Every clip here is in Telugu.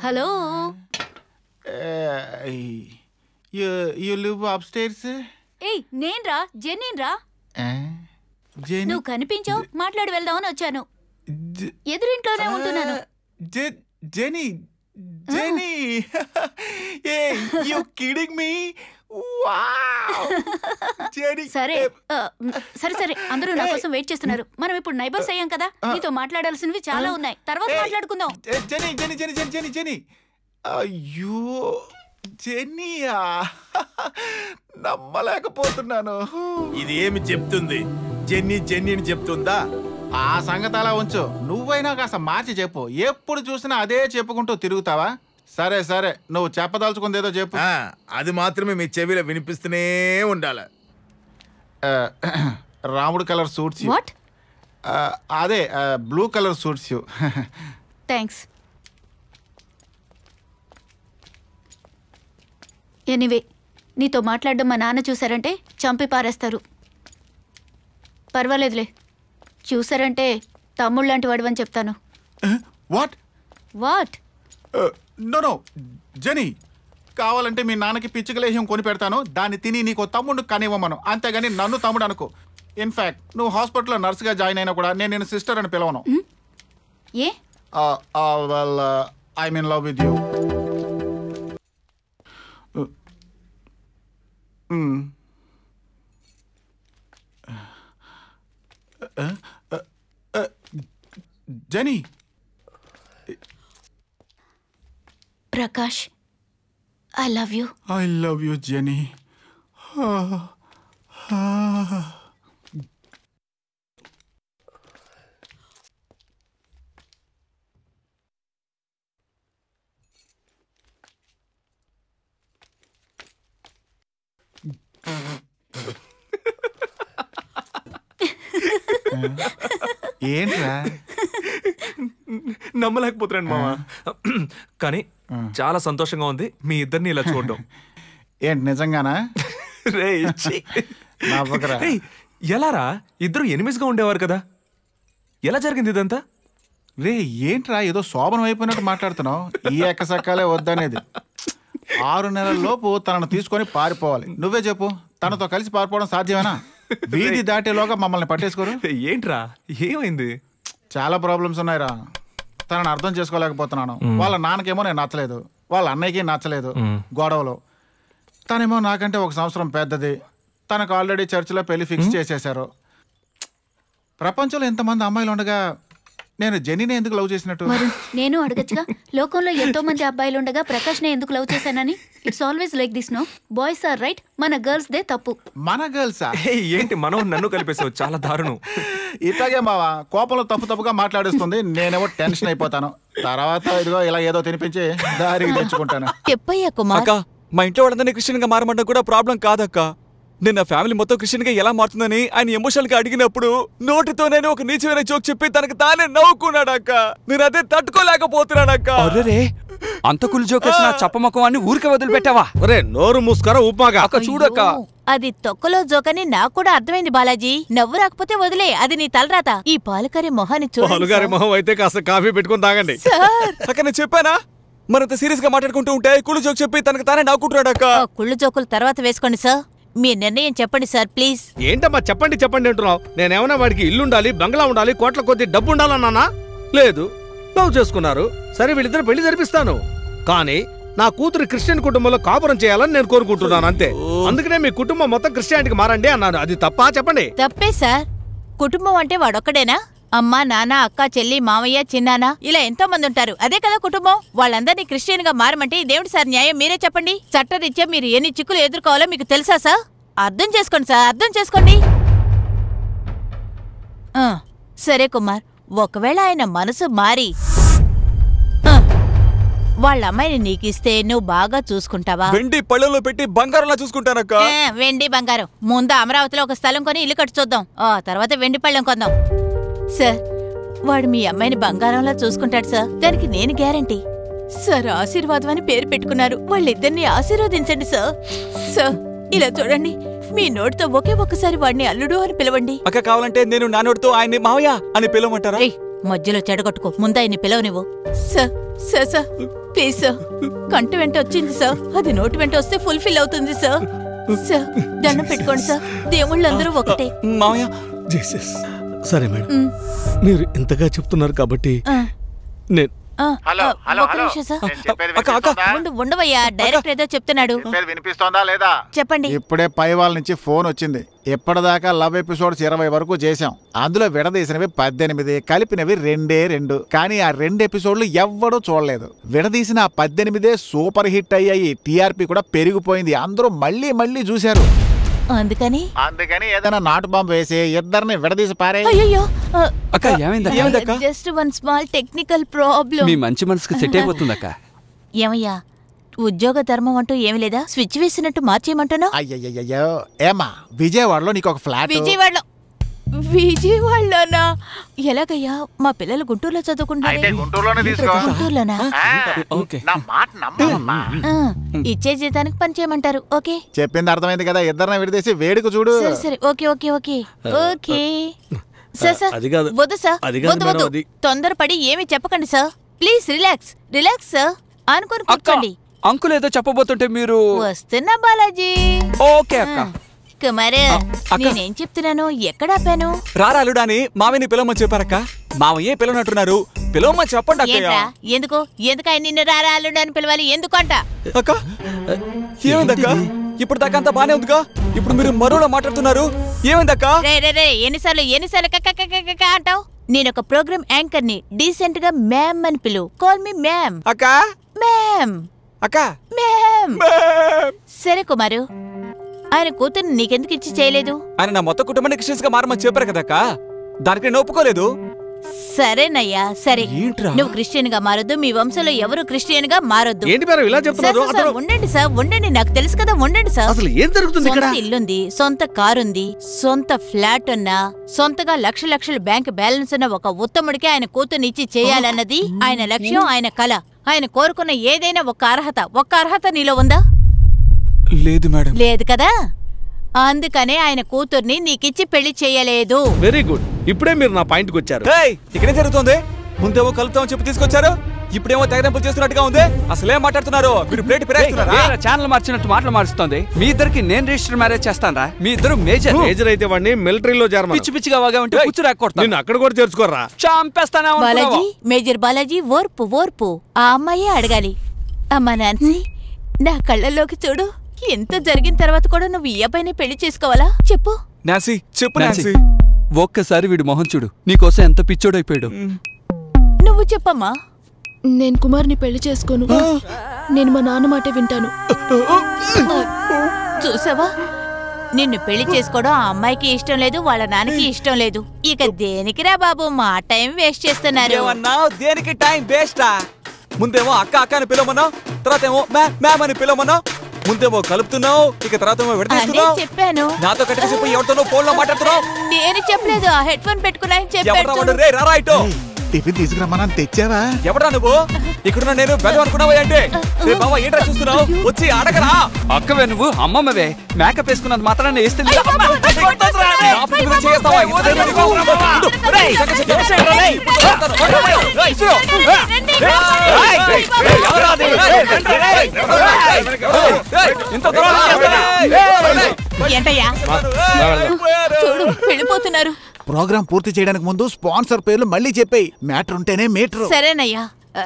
Hello you you live upstairs ఏయ్ నేన్రా జెన్నీన్రా జెనీ నువ్వు కనిపించావు మాట్లాడి వెళ్దామని వచ్చాను ఎదురింట్లోనే ఉంటున్నాను Jenny Jenny are you kidding me Jenny సరే ఆ, మ్, సరే సరే అందరూ నా కోసం వెయిట్ చేస్తున్నారు మనం ఇప్పుడు నైబర్స్ అయ్యాం కదా నీతో మాట్లాడాల్సినవి చాలా ఉన్నాయి తర్వాత మాట్లాడుకుందాం Jenny Jenny Jenny Jenny Jenny Jenny అయ్యో జెన్నీయా నమ్మలేకపోతున్నాను ఇది ఏమి చెప్తుంది జెన్నీ జెన్నీని చెప్తుందా ఆ సంగతి అలా ఉంచు నువ్వైనా కాస్త మార్చి చెప్పు ఎప్పుడు చూసినా అదే చెప్పుకుంటూ తిరుగుతావా సరే సరే నువ్వు చెప్పదలుచుకుంది ఏదో చెప్పు ఆ, అది మాత్రమే మీ చెవిలో వినిపిస్తూనే ఉండాలి ఆ, రాముడు కలర్ సూట్స్ యు. వాట్ ఆ, అదే blue colour suits you thanks anyway నీతో మాట్లాడడం మా నాన్న చూసారంటే చంపి పారేస్తారు పర్వాలేదులే చూసారంటే తమ్ముళ్ళంటి వాడివని చెప్తాను what what no no Jenny కావాలంటే మీ నాన్నకి పిచ్చికలేహ్యం కొని పెడతాను దాన్ని తిని నీకు తమ్ముడు కనివ్వమను అంతేగాని నన్ను తమ్ముడు అనుకో ఇన్ఫాక్ట్ నువ్వు హాస్పిటల్లో నర్సుగా జాయిన్ అయినా కూడా నేను నేను సిస్టర్ అని పిలవను ఏ well I mean love with you Jenny Prakash I love you I love you Jenny ఏంట్రా నమ్మలేకపోతున్నాను మామ కానీ చాలా సంతోషంగా ఉంది మీ ఇద్దరిని ఇలా చూడడం ఏంటి నిజంగానా రేయ్, ఛీ. నవ్వకరా. రేయ్, ఎలారా ఇద్దరు ఎనిమిస్గా ఉండేవారు కదా ఎలా జరిగింది ఇదంతా రే ఏంట్రా ఏదో శోభనం అయిపోయినట్టు మాట్లాడుతున్నావు ఈ ఎక్కసక్కాలే వద్దనేది ఆరు నెలల లోపు తనను తీసుకొని పారిపోవాలి నువ్వే చెప్పు తనతో కలిసి పారిపోవడం సాధ్యమేనా వీధి దాటేలోగా మమ్మల్ని పట్టేసుకోరు ఏంట్రా ఏమైంది చాలా ప్రాబ్లమ్స్ ఉన్నాయిరా తనని అర్థం చేసుకోలేకపోతున్నాను వాళ్ళ నాన్నకేమో నేను నచ్చలేదు వాళ్ళ అన్నయ్యకి నచ్చలేదు గొడవలు తనేమో నాకంటే ఒక సంవత్సరం పెద్దది తనకు ఆల్రెడీ చర్చిలో పెళ్లి ఫిక్స్ చేసేశారు ప్రపంచంలో ఎంతమంది అమ్మాయిలు ఉండగా నేను జెన్నీని ఎందుకు లవ్ చేసినట్టు వరుణ్ నేను అడగచ్చుగా లోకంలో ఎంతో మంది అబ్బాయిలు ఉండగా ప్రకాష్నే ఎందుకు లవ్ చేశానని it's always like this no boys are right మన గర్ల్స్ దే తప్పు మన గర్ల్సా ఏయ్, ఏంటి మనం నన్ను కలిపేసావు చాలా దారుణం ఇట్లాగే మావా కోపంలో తప్పు తప్పుగా మాట్లాడిస్తుంది నేనేమో టెన్షన్ అయిపోతాను తర్వాత ఇదిగో ఇలా ఏదో తినిపించి దారికి తెచ్చుకుంటాను చెప్పయ్యా కుమార్ అక్క మా ఇంట్లో వాళ్ళందరినీ క్రిస్టియన్ గా మారమంటే కూడా ప్రాబ్లం కాదక్క నేను నా ఫ్యామిలీ మొత్తం క్రిస్టియన్ గా ఎలా మారుతుందని ఆయన ఎమోషనల్ గా అడిగినప్పుడు నోటితో నేను ఒక నీచమైన జోక్ చెప్పి తనకు తానే నవ్వుకున్నాడక్క నేను అదే తట్టుకోలేకపోతున్నానక్క అరే అంత కులు జోకేసిన చప్పమొక్కం అని ఊరికే వదిలిపెట్టావా ఒరే నోరు మూసుకరా ఉప్మాగా అక్క చూడక్క అయ్యో, అది తొక్కలో జోకని నాకు కూడా అర్థమైంది బాలాజీ నవ్వు రాకపోతే వదిలే అది నీ తలరాత ఈ పాలకరి మొహాన్ని చూడండి పాలుగారి సార్. మొహం అయితే కాస్త కాఫీ పెట్టుకొని తాగండి సార్ అక్క నేను చెప్పానా మరంత సీరియస్ గా మాట్లాడుకుంటూ ఉంటే కుళ్ళు జోక్ చెప్పి తనకు తానే నవ్వుకుంటున్నాడక్క ఆ కుళ్ళు జోకులు తర్వాత వేసుకోండి సార్ మీ నిర్ణయం చెప్పండి సార్ ప్లీజ్ ఏంటమ్మా చెప్పండి చెప్పండి అంటున్నావు నేనేమన్నా వాడికి ఇల్లు ఉండాలి బంగ్లా ఉండాలి కోట్ల కొద్ది డబ్బు ఉండాలన్నానా లేదు లవ్ చేసుకున్నారు సరే వీళ్ళిద్దరు పెళ్లి జరిపిస్తాను కానీ నా కూతురు క్రిస్టియన్ కుటుంబంలో కాపురం చేయాలని నేను కోరుకుంటున్నాను అంతే అందుకనే మీ కుటుంబం మొత్తం క్రిస్టియానిటీకి మారండి అన్నాను అది తప్పా చెప్పండి తప్పే సార్ కుటుంబం అంటే వాడొక్కడేనా అమ్మ నాన్న అక్క చెల్లి మామయ్య చిన్నాన్న ఇలా ఎంతో మంది ఉంటారు అదే కదా కుటుంబం వాళ్ళందరినీ క్రిస్టియన్ గా మారమంటే ఇదేమిటి సార్ న్యాయం మీరే చెప్పండి చట్టరీత్యా మీరు ఎన్ని చిక్కులు ఎదుర్కోవాలో మీకు తెలుసా సార్ అర్థం చేసుకోండి సార్ అర్థం చేసుకోండి ఆ, సరే కుమార్ ఒకవేళ ఆయన మనసు మారి ఆ, వాళ్ళ అమ్మాయిని నీకిస్తే నువ్వు బాగా చూసుకుంటావా వెండి పళ్ళలో పెట్టి బంగారంలా చూసుకుంటానక్క ఏ, వెండి బంగారం ముందు అమరావతిలో ఒక స్థలం కొని ఇల్లు కట్టి చూద్దాం ఆ తర్వాత వెండి పళ్ళెం కొందాం సార్ వాడు మీ అమ్మాయిని బంగారంలా చూసుకుంటాడు సార్ దానికి నేను గ్యారంటీ సార్ ఆశీర్వాదం అని పేరు పెట్టుకున్నారు వాళ్ళిద్దరిని ఆశీర్వదించండి సార్ సార్ ఇలా చూడండి మీ నోటితో ఒకే ఒక్కసారి వాడిని అల్లుడు అని పిలవండి అక్క కావాలంటే నేను నాన్నోడితో ఆయన్ని మావయ్య అని పిలవమంటారా ఏయ్, మధ్యలో చెడగొట్టుకో ముందా ఇన్ని పిలవ నువ్వు sir sir sir please sir కంటి వెంట వచ్చింది సార్ అది నోటి వెంట వస్తే ఫుల్ఫిల్ అవుతుంది సార్ సార్ దండం పెట్టుకోండి సార్ దేవుళ్ళందరూ ఒకటే మామయ్య జీసస్ సరే మేడం మ్. మీరు ఇంతగా చెప్తున్నారు కాబట్టి ఆ, నేను ఆ, హలో ఆ, హలో ఒక్క హలో నిమిషం సార్ నేను చెప్పేది అక్క, అక్క. వినిపిస్తోందా? ఉండు ఉండవయ్యా డైరెక్టర్ ఏదో చెప్తున్నాడు చెప్పేది వినిపిస్తోందా లేదా చెప్పండి ఇప్పుడే పై వాళ్ళ నుంచి ఫోన్ వచ్చింది ఇప్పటిదాకా లవ్ ఎపిసోడ్స్ ఇరవై వరకు చేశాం అందులో విడదీసినవి పద్దెనిమిది కలిపినవి రెండే రెండు కానీ ఆ రెండు ఎపిసోడ్లు ఎవ్వడూ చూడలేదు విడదీసిన ఆ పద్దెనిమిదే సూపర్ హిట్ అయ్యాయి టీఆర్పీ కూడా పెరిగిపోయింది అందరూ మళ్ళీ మళ్ళీ చూశారు అందుకని అందుకని ఏదైనా నాటు బాంబు వేసి ఇద్దరిని విడదీసి పారే అయ్యో అక్క ఏమైందక్క just one small technical problem మీ మంచి మనసుకు సెట్ అయిపోతుంది అక్క ఏమయ్యా ఉద్యోగ ధర్మం అంటూ ఏమి లేదా స్విచ్ వేసినట్టు మార్చేయమంటున్నావు అయ్యయ్యో ఏమా విజయవాడలో నీకు ఒక ఫ్లాట్ విజయవాడలో విజయవాడలోనా ఎలాగయ్యా మా పిల్లలు గుంటూరులో అయితే చదువుకుంటారు గుంటూరులోనే తీసుకో గుంటూరులోనా ఆ, ఓకే నా మాట నమ్మమ్మా ఆ, ఇచ్చే జీతానికి పని చేయమంటారు ఓకే చెప్పింది అర్థమైంది కదా ఇద్దరిని విడదీసి వేడుక చూడు సరే సరే okay okay okay okay sir sir అది కాదు. వద్దు సార్ అది కాదు వద్దు మేడం, వద్దు అది. తొందరపడి ఏమీ చెప్పకండి sir please relax relax sir అనుకుని అక్క కూర్చోండి అంకుల్ ఏదో చెప్పబోతుంటే మీరు వస్తున్నా బాలాజీ ఓకే అక్క కుమార్ అక్క. నేనేం చెప్తున్నాను ఎక్కడ ఆపాను రారా అల్లుడా అని మామయ్యని పిలవమని చెప్పారక్క మామయ్య పిలవనట్టున్నారు పిలవమని చెప్పండి అక్కయ్య ఏంట్రా ఎందుకు ఎందుకు నిన్ను రారా అల్లుడు అని పిలవాలి ఎందుకంట అక్క ఏమైందక్క ఇప్పుడు దాకా అంతా బానే ఉందిగా ఇప్పుడు మీరు మరోలా మాట్లాడుతున్నారు ఏమైందక్క రే రే రే ఎన్నిసార్లు ఎన్నిసార్లు కక్క కక్క కక్క అంటావు నేను ఒక ప్రోగ్రామ్ యాంకర్ ని డీసెంట్ గా మ్యామ్ అని పిలువు కాల్ మీ మ్యామ్ అక్క మ్యామ్ అక్క మ్యామ్ సరే కుమారు ఆయన కూతుర్ని నీకెందుకు ఇచ్చి చేయలేదు ఆయన నా మొత్తం కుటుంబాన్ని క్రిస్టియన్స్ గా మారమని చెప్పారు కదక్క దానికి నేను ఒప్పుకోలేదు సరేనయ్యా సరే ఏంట్రా? నువ్వు క్రిస్టియన్ గా మారొద్దు మీ వంశంలో ఎవరు క్రిస్టియన్ గా మారొద్దు ఏంటి మేడం ఇలా సార్, చెప్తున్నారు సార్, సార్, అతను ఉండండి సార్ ఉండండి నాకు తెలుసు కదా ఉండండి సార్ అసలు ఏం జరుగుతుంది ఇక్కడ సొంత ఇల్లుంది సొంత కారుంది సొంత ఫ్లాట్ ఉన్నా సొంతగా లక్ష లక్షల బ్యాంక్ బ్యాలెన్స్ ఉన్న ఒక ఉత్తముడికి ఆయన కూతుర్నిచ్చి చేయాలన్నది ఆయన లక్ష్యం ఆయన కళ ఆయన కోరుకున్న ఏదైనా ఒక అర్హత ఒక్క అర్హత నీలో ఉందా లేదు మేడం లేదు కదా అందుకనే ఆయన కూతుర్ని నీకిచ్చి పెళ్లి చేయలేదు వెరీ గుడ్ ఇప్పుడే మీరు నా పాయింట్కి వచ్చారు ఏయ్ ఇక్కడేం జరుగుతుంది ముందేమో కలుపుతామని చెప్పి తీసుకొచ్చారు ఇప్పుడేమో తెగదెంపులు చేస్తున్నట్టుగా ఉంది అసలే మాట్లాడుతున్నారు మీరు ప్లేట్ పిరేస్తున్నారా ఛానల్ మార్చినట్టు మాటలు మారుస్తుంది మీ ఇద్దరికి నేను రిజిస్టర్ మ్యారేజ్ చేస్తానరా మీ ఇద్దరు మేజర్ మేజర్ అయితే వాడిని మిలిటరీలో చేరమను పిచ్చి పిచ్చిగా వాగా ఉంటే కూర్చు రాకొడతాను నిన్ను అక్కడ కూడా చేర్చుకోరా చంపేస్తానే బాలాజీ మేజర్ బాలాజీ ఓర్పు ఓర్పు ఆ అమ్మాయే అడగాలి అమ్మా నాన్సీ నా కళ్ళల్లోకి చూడు ఎంత జరిగిన తర్వాత కూడా నువ్వు ఈ అబ్బాయిని పెళ్లి చేసుకోవాలా చెప్పు నాన్సీ చెప్పు నాన్సీ, నాన్సీ ఒక్కసారి వీడు మొహం చూడు నీకోసం ఎంత పిచ్చోడైపోయాడు నువ్వు చెప్పమ్మా నేను కుమార్ని పెళ్లి చేసుకోను నేను మా నాన్న మాట వింటాను చూసావా నిన్ను పెళ్లి చేసుకోవడం ఆ అమ్మాయికి ఇష్టం లేదు వాళ్ళ నాన్నకి ఇష్టం లేదు ఇక దేనికిరా బాబు మా టైం వేస్ట్ చేస్తున్నారు ఏమన్నా దేనికి టైం వేస్టా ముందేమో అక్క అక్క అని పిలవమన్నావు తర్వాత ఏమో మ్యామ్ మ్యామ్ అని పిలవమన్నావు ముందేమో కలుపుతున్నావు ఇక తర్వాత ఏమో అనే విడదీస్తున్నావు చెప్పాను నాతో కట్టిన చెప్పి ఎవరితోనో ఫోన్ లో మాట్లాడుతున్నావు నేను చెప్పలేదు ఆ హెడ్ ఫోన్ పెట్టుకున్నా ఎవరా చెప్పాడు వాడు రే రారా ఇటు టిఫిన్ తీసుకురమ్మని తెచ్చావా ఎవడా నువ్వు ఇక్కడున్న నేను పెద్ద అనుకున్నావా అంటే రే బావా ఏంట్రా చూస్తున్నావు వచ్చి అడగరా అక్కవే నువ్వు అమ్మమ్మవే మేకప్ వేసుకున్నంత మాత్రాన్ని వేస్తే నీ అమ్మ. నా పుట్టిన గురించి చేస్తావా? ఇంత ధైర్యం నీకు? ఉండు. రేయ్, సంగతి చెప్పు. రేయ్, పోతాను. రేయ్, రేయ్, ఇసురు. రేయ్, రేయ్, రేయ్, ఎవరా అది? రేయ్, రేయ్, రేయ్, రేయ్, ఇంత దూరం చేస్తారా? రేయ్, రేయ్. ఏంటయ్యా చూడు వెళ్ళిపోతున్నారు ప్రోగ్రామ్ పూర్తి చేయడానికి ముందు స్పాన్సర్ పేర్లు మళ్ళీ చెప్పేయి మ్యాటర్ ఉంటేనే మీటర్ సరేనయ్యా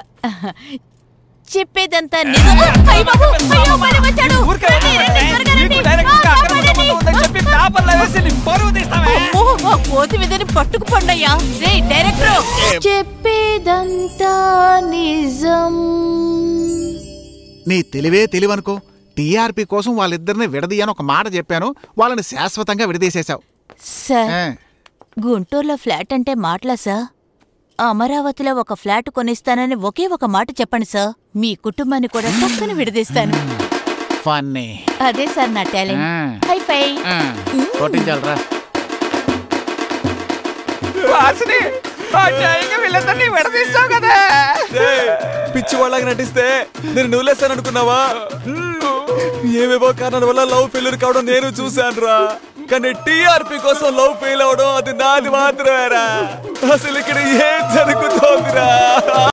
చెప్పేదంతా నిజం అయ్య బాబు, అయ్యో, మళ్ళీ వచ్చాడు. ఊరికే రండి, రండి, త్వరగా నీకు రండి. డైరెక్ట్ గా ఆ, అక్రమ కాపాడండి. సంబంధం ఉందని చెప్పి పేపర్లో వేసి నీ పరువు తీస్తావే అమ్మో, ఆ కోతి మీదని పట్టుకుపోండయ్యా రే డైరెక్టర్ చెప్పేదంతా నిజం నీ తెలివే తెలివనుకో టీఆర్పీ కోసం వాళ్ళిద్దరిని విడదీయని ఒక మాట చెప్పాను వాళ్ళని శాశ్వతంగా విడదీసేశావు సార్ ఆ, గుంటూరులో ఫ్లాట్ అంటే మాటలా సార్ అమరావతిలో ఒక ఫ్లాట్ కొనిస్తానని ఒకే ఒక మాట చెప్పండి సార్ మీ కుటుంబాన్ని కూడా చక్కని విడదీస్తాను ఫన్నీ అదే సార్ నా టాలెంట్ ఆ. హై ఫై ఆ, కొట్టించాలరా వాసిని వీళ్ళందరినీ విడదీస్తావు కదా పిచ్చి వాళ్ళకి నటిస్తే నేను నువ్వులేస్తాను అనుకున్నావా ఏమేవో కారణాల వల్ల లవ్ ఫెయిల్యూర్ కావడం నేను చూశాను రా కానీ టీఆర్పీ కోసం లవ్ ఫెయిల్ అవడం అది నాది మాత్రమేరా అసలు ఇక్కడ ఏం జరుగుతోందిరా